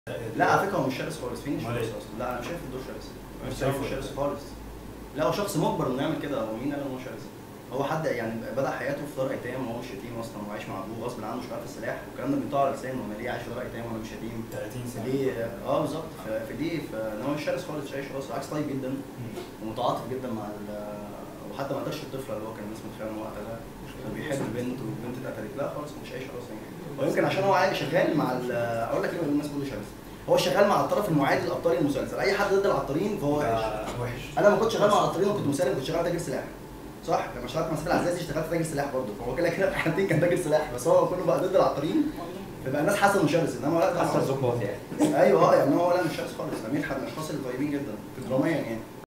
لا على فكره هو مش شرس خالص فين أمال الشرس إيه؟ اصلا لا انا شايف الدور شرس مش مش شايفه شايفه شرس خالص لا هو شخص مجبر انه يعمل كده هو مين قال ان هو شرس هو حد يعني بدا حياته في دار ايتام وهو مش يتيم اصلا وعايش مع ابوه غصب عنه شغال في السلاح والكلام ده بينطبع على لسانه انا ليه عايش في دار ايتام وانا مش يتيم 30 سنه ليه اه بالظبط ف- في دي فان هو مش شرس خالص مش اي شخص بالعكس طيب جدا مم. ومتعاطف جدا مع ال وحتى ما قتلش الطفله اللي هو كان الناس متخيله ان هو قتلها وبيحب البنت والبنت اتقتلت لا خالص مش اي شخص يعني ويمكن عشان هو عايش شغال مع ال- اقول لك ليه الناس بيقولوا شرس هو شغال مع الطرف المعادي لابطال المسلسل اي حد ضد العطارين فهو وحش ده وحش انا لما كنت شغال مع العطارين وكنت مسالم كنت شغال تاجر سلاح صح لما اشتغلت مع سيف العزازي اشتغلت تاجر سلاح برضه فهو كده كده حالتين كان تاجر سلاح بس هو كله بقى ضد العطارين فبقى الناس حاسه انه شرس انما لا ده حتى هو- الظباط يعني ايوه اه يعني هو لا مش شرس خالص ده مدحت من الاشخاص الطيبين جدا دراميا يعني